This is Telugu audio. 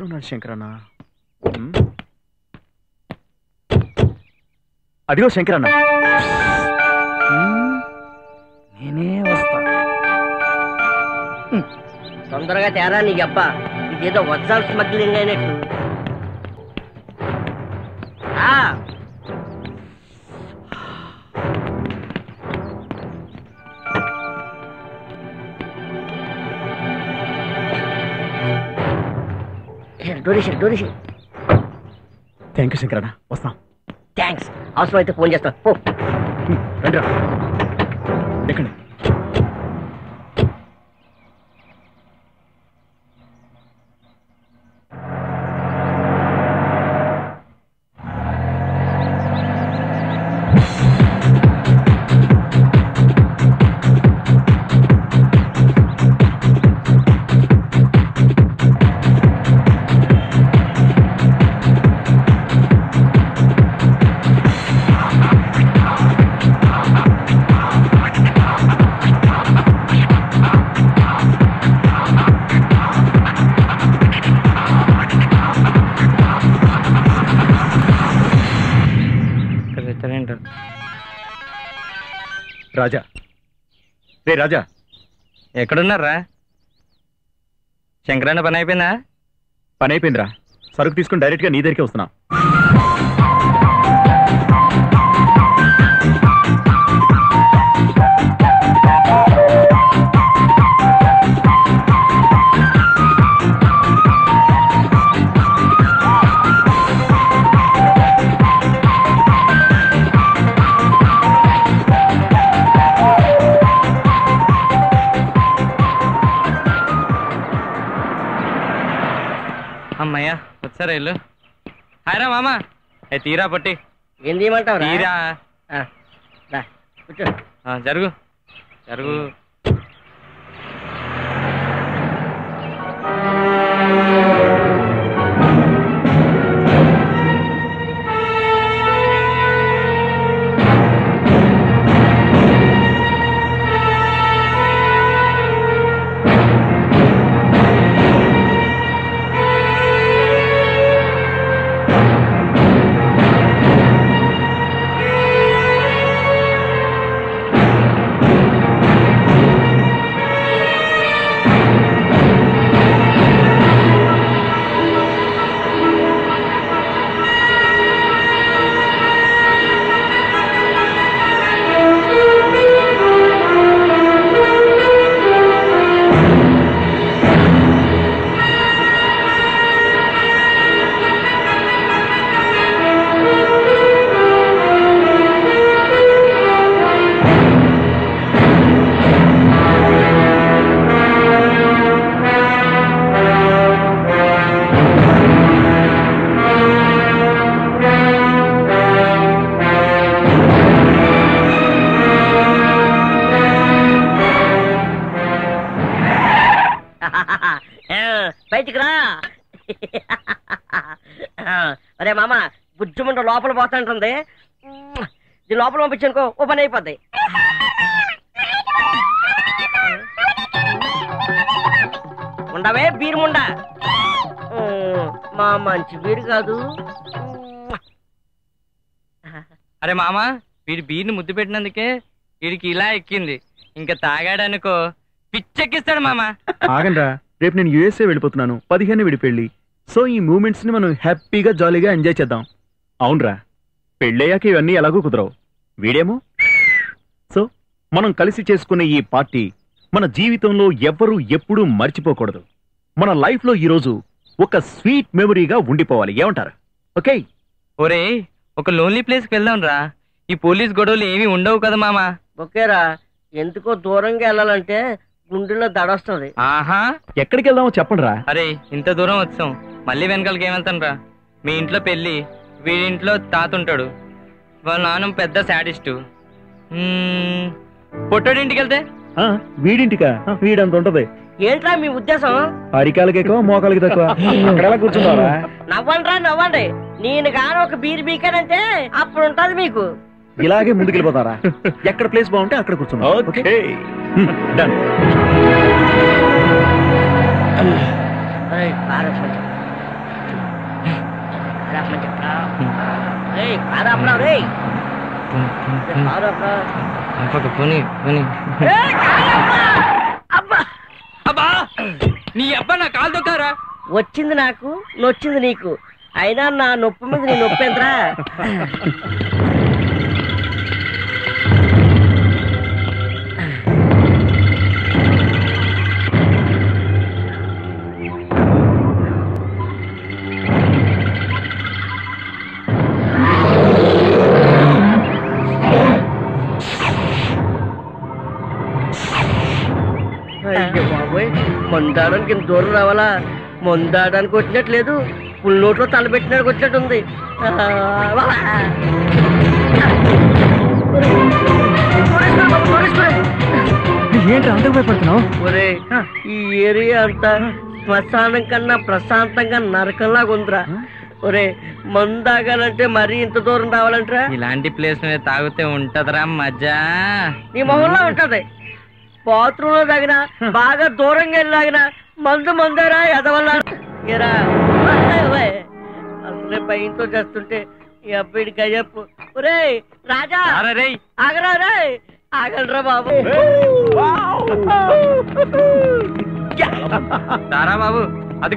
ఎక్కడున్నాడు శంకరన్న ఉమ్. అదిగో శంకరన్న ఉమ్, నేనే వస్తా తొందరగా తేరా నీకు అబ్బా ఇదేదో వజ్రాల స్మగ్లింగ్ అయినట్టు ఆ, డొనేషన్ డొనేషన్ థ్యాంక్ యూ శంకరన్న వస్తాం థ్యాంక్స్ అవసరం అయితే ఫోన్ చేస్తాను పో ఉమ్, రండిరా ఎక్కండి రాజా రే రాజా ఎక్కడున్నారా శంకరన్న పని అయిపోయిందా పని అయిపోయిందిరా సరుకు తీసుకుని డైరెక్ట్గా నీ దగ్గరికి వస్తున్నా అమ్మయ్యా వచ్చారా ఇల్లు హాయ్రా మామ ఏ తీరా పట్టి ఏం తీయమంటావు తీరా కూర్చో ఆ, జరుగు జరుగు బయటికి రా అరే మామ బుజ్జుమంట లోపల పోతుంటుంది ఇది లోపల పంపించనుకో ఓ పని అయిపోద్ది ఉండవే బీరు ముండ మా మంచి బీరు కాదు అరే మామ వీడి బీర్ని ముద్దు పెట్టినందుకే వీడికి ఇలా ఎక్కింది ఇంకా తాగాడనుకో పిచ్చెక్కిస్తాడు మామ ఆగండ్రా రేపు నేను యుఎస్ఏ వెళ్ళిపోతున్నాను పదిహేను విడి పెళ్లి సో ఈ మూమెంట్స్ ని మనం హ్యాపీగా జాలీగా ఎంజాయ్ చేద్దాం అవునరా పెళ్ళయ్యాక ఇవన్నీ ఎలాగూ కుదరవు వీడేమో సో మనం కలిసి చేసుకునే ఈ పార్టీ మన జీవితంలో ఎవ్వరూ ఎప్పుడూ మర్చిపోకూడదు మన లైఫ్ లో ఈరోజు ఒక స్వీట్ మెమరీగా ఉండిపోవాలి ఏమంటారు ఓకే ఒరే ఒక లోన్లీ ప్లేస్కి వెళ్దాం రా ఈ పోలీస్ గొడవలు ఏమీ ఉండవు కదా మామ ఓకేరా ఎందుకో దూరంగా వెళ్ళాలంటే గుండెలో దడొస్తుంది ఆహా ఎక్కడికి వెళ్దామో చెప్పండి రా అరే ఇంత దూరం వచ్చాం మళ్ళీ వెనకాలకి ఏమెళ్తాను రా మీ ఇంట్లో పెళ్ళి వీడింట్లో తాత ఉంటాడు వాళ్ళ నాన్న పెద్ద శాడిస్టు పొట్టోడి ఇంటికి వెళ్తే వీడింటికా ఆ, వీడంత ఉంటది ఏంట్రా మీ ఉద్దేశం అరికాలకి ఎక్కువ మోకాలకి తక్కువ అక్కడ ఎలా కూర్చుంటావా నవ్వండి రా నవ్వండి నేను గాను ఒక బీర్ బీకానంటే అప్పుడు ఉంటది మీకు ఇలాగే ముందుకెళ్ళిపోతారా ఎక్కడ ప్లేస్ బాగుంటే అక్కడ కూర్చుందాం ఓకే డన్ ఏయ్, భారత్ మంచి. రామని చెప్పరా రేయ్ కారు ఆపరా రేయ్ కారు ఆపరా ఇంకొక పోనీ పోనీ ఏయ్, కారు ఆపరా! అబ్బా అబ్బా నీ అబ్బా నా కాలు దొక్కారా వచ్చింది నాకు నొచ్చింది నీకు అయినా నా నొప్పి మీద నీ నొప్పి ఎంతరా అయ్యో బాబోయ్ మందాడానికి ఇంత దూరం రావాలా మందాడానికి వచ్చినట్లేదు పుల్ నోట్లో తలబెట్టినాడికి వచ్చినట్టుంది ఆ, వా. తోడేసుకో బాబు, తోడేసుకో. ఏంటి అంతకు భయపడుతున్నావు ఒరే ఈ ఏరియా అంతా శ్మశానం కన్నా ప్రశాంతంగా నరకంలాగా ఉందిరా ఒరే మందాగాలంటే మరీ ఇంత దూరం రావాలంటరా ఇలాంటి ప్లేస్ మీద తాగితే ఉంటదిరా మజా నీ మొహంలో ఉంటది బాత్రూమ్ లో తగిన బాగా దూరంగా వెళ్ళి తాగిన మందు మందారా ఎదవల్ల ఎరా అసలే భయంతో చేస్తుంటే ఈ అబ్బాయిడి గజప్పు ఒరే రాజా రారా రేయ్ ఆగరా రే ఆగలరా బాబు రారా బాబు